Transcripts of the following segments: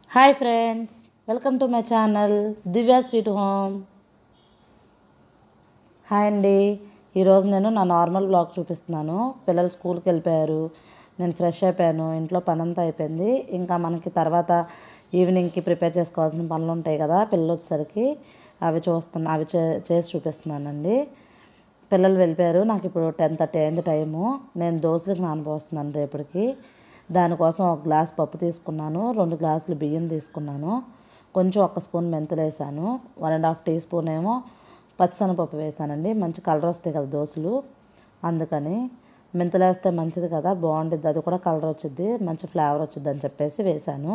hi friends welcome to my channel Divya sweet home hi అండి ఈరోజు నేను నా నార్మల్ బ్లాగ్ చూపిస్తున్నాను పిల్లలు స్కూల్కి వెళ్ళిపోయారు నేను ఫ్రెష్ అయిపోయాను ఇంట్లో పని అంతా అయిపోయింది ఇంకా మనకి తర్వాత ఈవినింగ్కి ప్రిపేర్ చేసుకోవాల్సిన పనులు ఉంటాయి కదా పిల్లలు వచ్చేసరికి అవి చూస్తున్నా అవి చే చేసి చూపిస్తున్నానండి పిల్లలు వెళ్ళిపోయారు నాకు ఇప్పుడు టెన్ థర్టీ అయింది టైము నేను దోశలకు నానబోస్తున్నాను రేపటికి దానికోసం ఒక గ్లాస్ పప్పు తీసుకున్నాను రెండు గ్లాసులు బియ్యం తీసుకున్నాను కొంచెం ఒక స్పూన్ మెంతులు వేసాను one and half teaspoon ఏమో పచ్చిశనగపప్పు వేసానండి మంచి కలర్ వస్తాయి కదా దోశలు అందుకని మెంతులు వేస్తే మంచిది కదా బాగుంటుంది అది కూడా కలర్ వచ్చింది మంచి ఫ్లేవర్ వచ్చింది అని చెప్పేసి వేసాను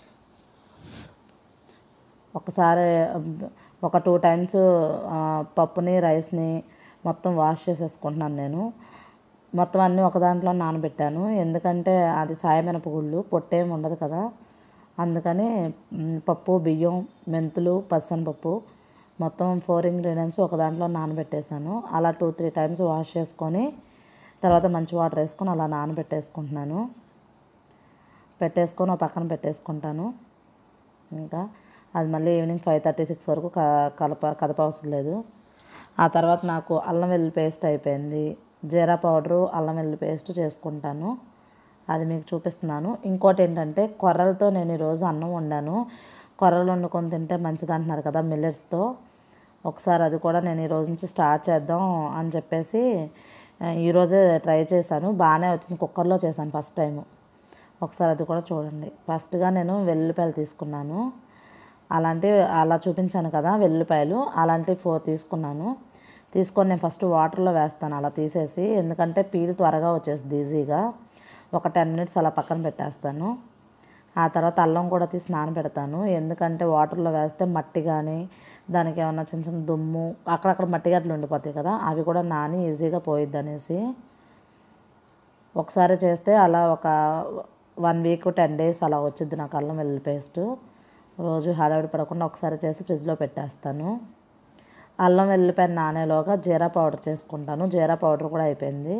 ఒకసారి ఒక టూ టైమ్స్ ఆ, పప్పుని రైస్ని మొత్తం వాష్ చేసేసుకుంటున్నాను నేను మొత్తం అన్నీ ఒక దాంట్లో నానబెట్టాను ఎందుకంటే అది సాయమినప గుళ్ళు పొట్టేం ఉండదు కదా అందుకని మ్, పప్పు బియ్యం మెంతులు పచ్చనిపప్పు మొత్తం ఫోర్ ఇంగ్రీడియంట్స్ ఒక దాంట్లో నానబెట్టేశాను అలా టూ త్రీ టైమ్స్ వాష్ చేసుకొని తర్వాత మంచి వాటర్ వేసుకొని అలా నానబెట్టేసుకుంటున్నాను పెట్టేసుకొని ఒక పక్కన పెట్టేసుకుంటాను ఇంకా అది మళ్ళీ ఈవినింగ్ ఫైవ్ థర్టీ సిక్స్ వరకు క కలప కదప అవసరం లేదు ఆ తర్వాత నాకు అల్లం వెల్లుల్లి పేస్ట్ అయిపోయింది జీరా పౌడరు అల్లం వెల్లుల్లి పేస్ట్ చేసుకుంటాను అది మీకు చూపిస్తున్నాను ఇంకోటి ఏంటంటే కొర్రలతో నేను ఈరోజు అన్నం వండాను కొర్రలు వండుకొని తింటే మంచిది అంటున్నారు కదా మిల్లెట్స్తో ఒకసారి అది కూడా నేను ఈ రోజు నుంచి స్టార్ట్ చేద్దాం అని చెప్పేసి ఆ, ఈరోజే ట్రై చేశాను బాగానే వచ్చింది కుక్కర్లో చేశాను ఫస్ట్ టైము ఒకసారి అది కూడా చూడండి ఫస్ట్గా నేను వెల్లుల్లిపాయలు తీసుకున్నాను అలాంటి అలా చూపించాను కదా వెల్లుల్లిపాయలు అలాంటి ఫోర్ తీసుకున్నాను తీసుకొని నేను ఫస్ట్ వాటర్లో వేస్తాను అలా తీసేసి ఎందుకంటే పీల్ త్వరగా వచ్చేస్తుంది ఈజీగా ఒక టెన్ మినిట్స్ అలా పక్కన పెట్టేస్తాను ఆ తర్వాత అల్లం కూడా తీసి నానబెడతాను ఎందుకంటే వాటర్లో వేస్తే మట్టి కానీ దానికి ఏమన్నా చిన్న చిన్న దుమ్ము అక్కడక్కడ మట్టి గట్లు ఉండిపోతాయి కదా అవి కూడా నాని ఈజీగా పోయిద్ది అనేసి ఒకసారి చేస్తే అలా ఒక వన్ వీక్ టెన్ డేస్ అలా వచ్చింది నాకు అల్లం వెల్లుల్లి పేస్ట్ రోజు హడావిడి పడకుండా ఒకసారి చేసి ఫ్రిడ్జ్లో పెట్టేస్తాను అల్లం వెల్లుల్లిపాయ నానేలోగా జీరా పౌడర్ చేసుకుంటాను జీరా పౌడర్ కూడా అయిపోయింది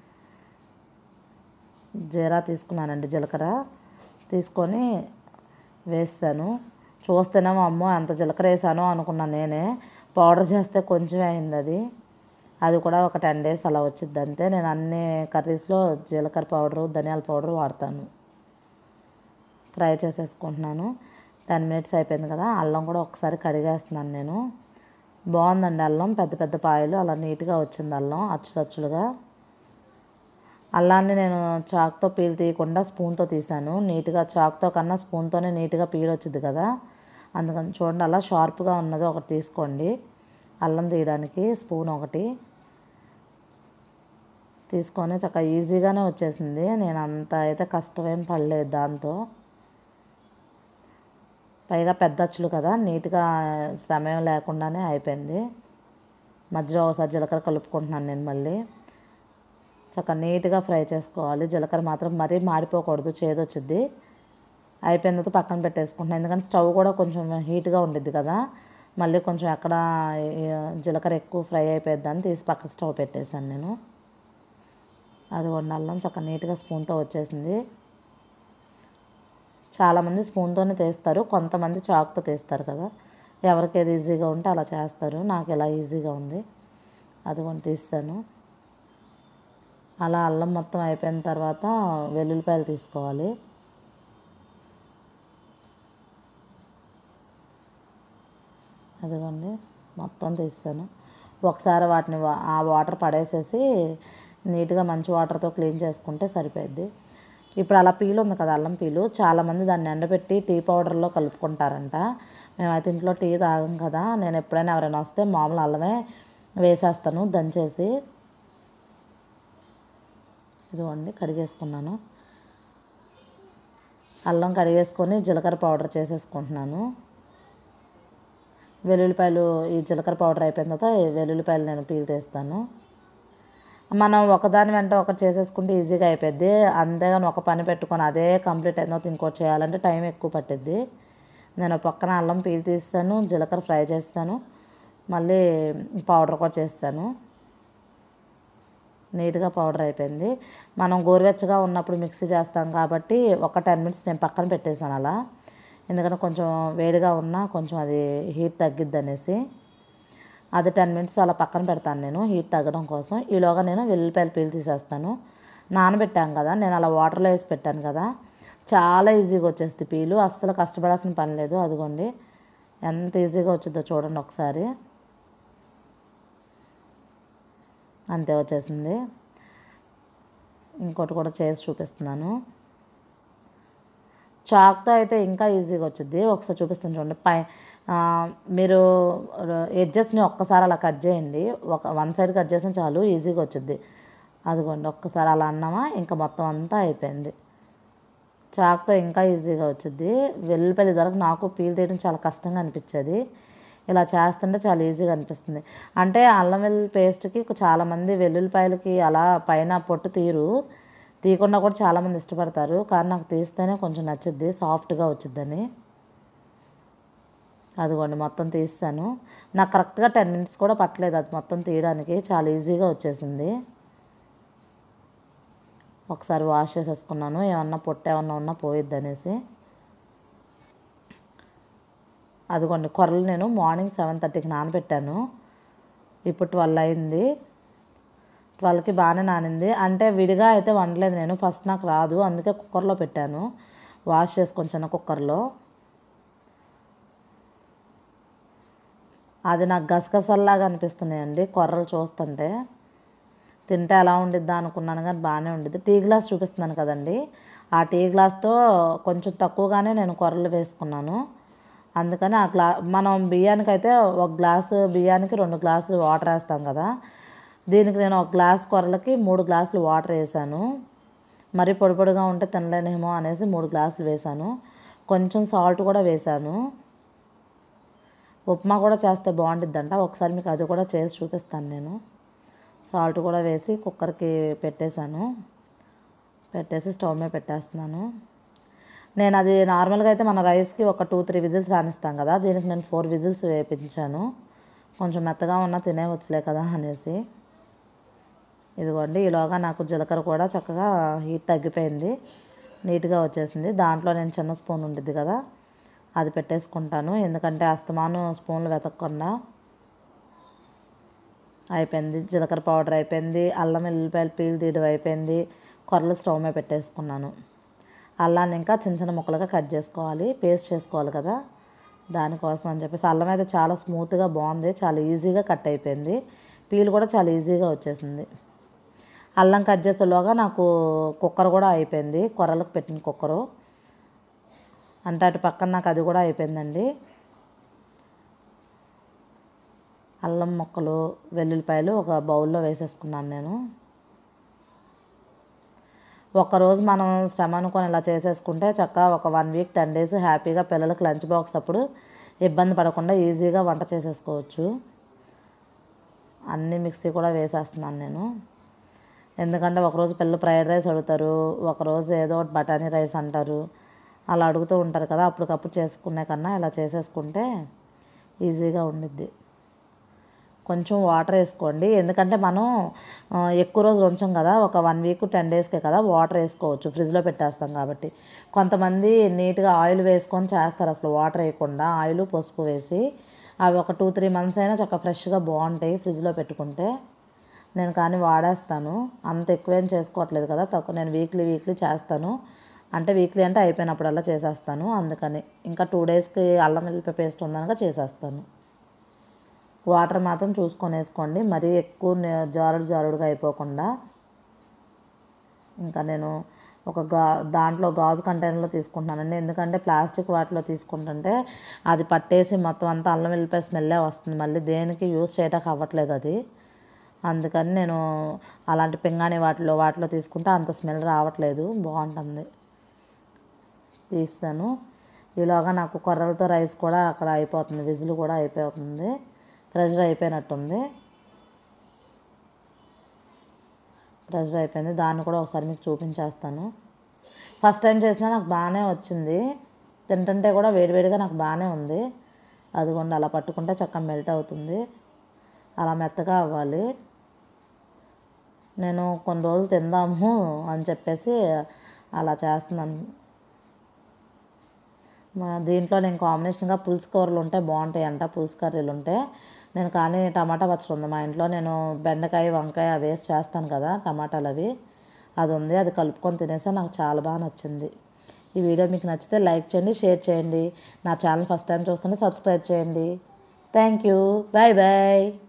జీరా తీసుకున్నానండి జీలకర్ర తీసుకొని వేస్తాను చూస్తేనేమో అమ్మో ఎంత జీలకర్ర వేసానో అనుకున్నాను నేనే పౌడర్ చేస్తే కొంచెం అయింది అది అది కూడా ఒక టెన్ డేస్ అలా వచ్చింది అంతే నేను అన్ని కర్రీస్లో జీలకర్ర పౌడరు ధనియాల పౌడర్ వాడతాను ఫ్రై చేసేసుకుంటున్నాను టెన్ మినిట్స్ అయిపోయింది కదా అల్లం కూడా ఒకసారి కడిగేస్తున్నాను నేను బాగుందండి అల్లం పెద్ద పెద్ద పాయలు అలా నీట్గా వచ్చింది అల్లం అచ్చులు అచ్చులుగా అల్లాన్ని నేను చాక్తో పీల్ తీయకుండా స్పూన్తో తీసాను నీట్గా చాక్తో కన్నా స్పూన్తోనే నీట్గా పీల్ వచ్చింది కదా అందుకని చూడండి అలా షార్ప్గా ఉన్నది ఒకటి తీసుకోండి అల్లం తీయడానికి స్పూన్ ఒకటి తీసుకొని చక్కగా ఈజీగానే వచ్చేసింది నేను అంత అయితే కష్టమేం పడలేదు దాంతో పైగా పెద్ద అచ్చులు కదా నీట్గా శ్రమేం లేకుండానే అయిపోయింది మధ్యలో ఒకసారి జీలకర్ర కలుపుకుంటున్నాను నేను మళ్ళీ చక్కగా నీట్గా ఫ్రై చేసుకోవాలి జీలకర్ర మాత్రం మరీ మాడిపోకూడదు చేదొచ్చుద్ది అయిపోయిన తర్వాత పక్కన పెట్టేసుకుంటున్నాను ఎందుకంటే స్టవ్ కూడా కొంచెం హీట్గా ఉండిద్ది కదా మళ్ళీ కొంచెం ఎక్కడ ఈ జీలకర్ర ఎక్కువ ఫ్రై అయిపోయిద్దని తీసి పక్క స్టవ్ పెట్టేశాను నేను అది అల్లం చక్కగా నీట్గా స్పూన్తో వచ్చేసింది చాలామంది స్పూన్తోనే తీస్తారు కొంతమంది చాకుతో తీస్తారు కదా ఎవరికి ఏది ఈజీగా ఉంటే అలా చేస్తారు నాకు ఎలా ఈజీగా ఉంది అది కూడా తీస్తాను అలా అల్లం మొత్తం అయిపోయిన తర్వాత వెల్లుల్లిపాయలు తీసుకోవాలి అదిగోండి మొత్తం తీస్తాను ఒకసారి వాటిని వా- ఆ వాటర్ పడేసేసి నీట్గా మంచి వాటర్తో క్లీన్ చేసుకుంటే సరిపోద్ది ఇప్పుడు అలా పీలు ఉంది కదా అల్లం పీలు చాలామంది దాన్ని ఎండబెట్టి టీ పౌడర్లో కలుపుకుంటారంట మేమైతే ఇంట్లో టీ తాగం కదా నేను ఎప్పుడైనా ఎవరైనా వస్తే మామూలు అల్లమే వేసేస్తాను దంచేసి ఇదిగోండి కడిగేసుకున్నాను అల్లం కడిగేసుకొని జీలకర్ర పౌడర్ చేసేసుకుంటున్నాను వెల్లుల్లిపాయలు ఈ జీలకర్ర పౌడర్ అయిపోయిన తర్వాత ఈ వెల్లుల్లిపాయలు నేను పీల్ తీస్తాను మనం ఒకదాని వెంట ఒకటి చేసేసుకుంటే ఈజీగా అయిపోద్ది అంతేగాని ఒక పని పెట్టుకొని అదే కంప్లీట్ అయిన తర్వాత ఇంకోటి చేయాలంటే టైం ఎక్కువ పట్టిద్ది నేను పక్కన అల్లం పీల్ తీస్తాను జీలకర్ర ఫ్రై చేస్తాను మళ్ళీ పౌడర్ కూడా చేస్తాను నీట్గా పౌడర్ అయిపోయింది మనం గోరువెచ్చగా ఉన్నప్పుడు మిక్సీ చేస్తాం కాబట్టి ఒక టెన్ మినిట్స్ నేను పక్కన పెట్టేశాను అలా ఎందుకంటే కొంచెం వేడిగా ఉన్నా కొంచెం అది హీట్ తగ్గిద్ది అనేసి అది టెన్ మినిట్స్ అలా పక్కన పెడతాను నేను హీట్ తగ్గడం కోసం ఈలోగా నేను వెల్లుల్లిపాయలు పీల్ తీసేస్తాను నానబెట్టాం కదా నేను అలా వాటర్లో వేసి పెట్టాను కదా చాలా ఈజీగా వచ్చేస్తుంది పీలు అస్సలు కష్టపడాల్సిన పని లేదు అదిగోండి ఎంత ఈజీగా వచ్చిందో చూడండి ఒకసారి అంతే వచ్చేసింది ఇంకోటి కూడా చేసి చూపిస్తున్నాను చాక్తో అయితే ఇంకా ఈజీగా వచ్చింది ఒకసారి చూపిస్తాను చూడండి పై ఆ, మీరు ఎడ్జెస్ని ఒక్కసారి అలా కట్ చేయండి ఒక వన్ సైడ్ కట్ చేసిన చాలు ఈజీగా వచ్చింది అదిగోండి ఒక్కసారి అలా అన్నామా ఇంకా మొత్తం అంతా అయిపోయింది చాక్తో ఇంకా ఈజీగా వచ్చింది వెల్లుల్లిపల్లి వరకు నాకు పీల్ తీయడం చాలా కష్టంగా అనిపించేది ఇలా చేస్తుంటే చాలా ఈజీగా అనిపిస్తుంది అంటే అల్లం వెల్లుల్లి పేస్ట్కి చాలామంది వెల్లుల్లిపాయలకి అలా పైన పొట్టు తీరు తీయకుండా కూడా చాలామంది ఇష్టపడతారు కానీ నాకు తీస్తేనే కొంచెం నచ్చుద్ది సాఫ్ట్గా వచ్చిద్దని అదిగోండి మొత్తం తీస్తాను నాకు కరెక్ట్గా టెన్ మినిట్స్ కూడా పట్టలేదు అది మొత్తం తీయడానికి చాలా ఈజీగా వచ్చేసింది ఒకసారి వాష్ చేసేసుకున్నాను ఏమన్నా పొట్టు ఏమన్నా ఉన్నా పోయిద్ది అనేసి అదిగోండి కొర్రలు నేను మార్నింగ్ సెవెన్ థర్టీకి నానబెట్టాను ఇప్పుడు ట్వెల్వ్ అయింది ట్వెల్వ్కి బాగానే నానింది అంటే విడిగా అయితే వండలేదు నేను ఫస్ట్ నాకు రాదు అందుకే కుక్కర్లో పెట్టాను వాష్ చేసుకొని చిన్న కుక్కర్లో అది నాకు గసగసల్లాగా అనిపిస్తున్నాయండి కొర్రలు చూస్తుంటే తింటే ఎలా ఉండిద్దా అనుకున్నాను కానీ బాగానే ఉండిద్ది టీ గ్లాస్ చూపిస్తున్నాను కదండి ఆ టీ గ్లాస్తో కొంచెం తక్కువగానే నేను కొర్రలు వేసుకున్నాను అందుకని ఆ గ్లా మనం బియ్యానికి అయితే ఒక గ్లాసు బియ్యానికి రెండు గ్లాసులు వాటర్ వేస్తాం కదా దీనికి నేను ఒక గ్లాస్ కొర్రలకి మూడు గ్లాసులు వాటర్ వేసాను మరి పొడి పొడిగా ఉంటే తినలేనేమో అనేసి మూడు గ్లాసులు వేసాను కొంచెం సాల్ట్ కూడా వేసాను ఉప్మా కూడా చేస్తే బాగుంటుందంట ఒకసారి మీకు అది కూడా చేసి చూపిస్తాను నేను సాల్ట్ కూడా వేసి కుక్కర్కి పెట్టేశాను పెట్టేసి స్టవ్ మీద పెట్టేస్తున్నాను నేను అది నార్మల్గా అయితే మన రైస్కి ఒక టూ త్రీ విజిల్స్ రానిస్తాం కదా దీనికి నేను ఫోర్ విజిల్స్ వేయించాను కొంచెం మెత్తగా ఉన్నా తినేవచ్చులే కదా అనేసి ఇదిగోండి ఈలోగా నాకు జీలకర్ర కూడా చక్కగా హీట్ తగ్గిపోయింది నీట్గా వచ్చేసింది దాంట్లో నేను చిన్న స్పూన్ ఉంటుంది కదా అది పెట్టేసుకుంటాను ఎందుకంటే అస్తమానం స్పూన్లు వెతకకుండా అయిపోయింది జీలకర్ర పౌడర్ అయిపోయింది అల్లం వెల్లుల్లిపాయలు పీల్ తీయడం అయిపోయింది కొర్రలు స్టవ్ మీద పెట్టేసుకున్నాను అల్లాన్ని ఇంకా చిన్న చిన్న ముక్కలుగా కట్ చేసుకోవాలి పేస్ట్ చేసుకోవాలి కదా దానికోసం అని చెప్పేసి అల్లం అయితే చాలా స్మూత్గా బాగుంది చాలా ఈజీగా కట్ అయిపోయింది పీల్ కూడా చాలా ఈజీగా వచ్చేసింది అల్లం కట్ చేసేలోగా నాకు కుక్కర్ కూడా అయిపోయింది కొర్రలకు పెట్టిన కుక్కరు అంటే అటు పక్కన నాకు అది కూడా అయిపోయిందండి అల్లం ముక్కలు వెల్లుల్లిపాయలు ఒక బౌల్లో వేసేసుకున్నాను నేను ఒక్కరోజు మనం శ్రమ అనుకొని ఇలా చేసేసుకుంటే చక్కగా ఒక వన్ వీక్ టెన్ డేస్ హ్యాపీగా పిల్లలకి లంచ్ బాక్స్ అప్పుడు ఇబ్బంది పడకుండా ఈజీగా వంట చేసేసుకోవచ్చు అన్నీ మిక్సీ కూడా వేసేస్తున్నాను నేను ఎందుకంటే ఒకరోజు పిల్లలు ఫ్రైడ్ రైస్ అడుగుతారు ఒకరోజు ఏదో ఒకటి బఠానీ రైస్ అంటారు అలా అడుగుతూ ఉంటారు కదా అప్పటికప్పుడు చేసుకునే కన్నా ఇలా చేసేసుకుంటే ఈజీగా ఉండిద్ది కొంచెం వాటర్ వేసుకోండి ఎందుకంటే మనం ఆ, ఎక్కువ రోజులు ఉంచాం కదా ఒక వన్ వీక్ టెన్ డేస్కే కదా వాటర్ వేసుకోవచ్చు ఫ్రిడ్జ్లో పెట్టేస్తాం కాబట్టి కొంతమంది నీట్గా ఆయిల్ వేసుకొని చేస్తారు అసలు వాటర్ వేయకుండా ఆయిల్ పసుపు వేసి అవి ఒక టూ త్రీ మంత్స్ అయినా చక్కగా ఫ్రెష్గా బాగుంటాయి ఫ్రిడ్జ్లో పెట్టుకుంటే నేను కానీ వాడేస్తాను అంత ఎక్కువేం చేసుకోవట్లేదు కదా తక్కువ నేను వీక్లీ వీక్లీ చేస్తాను అంటే వీక్లీ అంటే అయిపోయినప్పుడల్లా చేసేస్తాను అందుకని ఇంకా టూ డేస్కి అల్లం వెల్లిపాయ పేస్ట్ ఉందనగా చేసేస్తాను వాటర్ మాత్రం చూసుకొని వేసుకోండి మరీ ఎక్కువ నే- జారుడు జారుడుగా అయిపోకుండా ఇంకా నేను ఒక గా దాంట్లో గాజు కంటైనర్లో తీసుకుంటున్నానండి ఎందుకంటే ప్లాస్టిక్ వాటిలో తీసుకుంటుంటే అది పట్టేసి మొత్తం అంతా అల్లం వెల్లిపాయ స్మెల్లే వస్తుంది మళ్ళీ దేనికి యూస్ చేయడానికి అవ్వట్లేదు అది అందుకని నేను అలాంటి పింగాణి వాటిలో వాటిలో తీసుకుంటే అంత స్మెల్ రావట్లేదు బాగుంటుంది తీస్తాను ఈలోగా నాకు కొర్రలతో రైస్ కూడా అక్కడ అయిపోతుంది విజిల్ కూడా అయిపోతుంది ప్రెషర్ అయిపోయినట్టుంది ప్రెషర్ అయిపోయింది దాన్ని కూడా ఒకసారి మీకు చూపించేస్తాను ఫస్ట్ టైం చేసినా నాకు బాగానే వచ్చింది తింటుంటే కూడా వేడివేడిగా నాకు బాగానే ఉంది అదిగోండి అలా పట్టుకుంటే చక్కగా మెల్ట్ అవుతుంది అలా మెత్తగా అవ్వాలి నేను కొన్ని రోజులు తిందాము అని చెప్పేసి అలా చేస్తున్నాను మా- దీంట్లో నేను కాంబినేషన్గా పులుసు కూరలు ఉంటే బాగుంటాయి అంట పులుసు కర్రీలు ఉంటే నేను కానీ టమాటా పచ్చడి ఉంది మా ఇంట్లో నేను బెండకాయ వంకాయ అవి వేసి చేస్తాను కదా టమాటాలు అవి అది ఉంది అది కలుపుకొని తినేసా నాకు చాలా బాగా నచ్చింది ఈ వీడియో మీకు నచ్చితే లైక్ చేయండి షేర్ చేయండి నా ఛానల్ ఫస్ట్ టైం చూస్తుంటే సబ్స్క్రైబ్ చేయండి థ్యాంక్ యూ బాయ్ బాయ్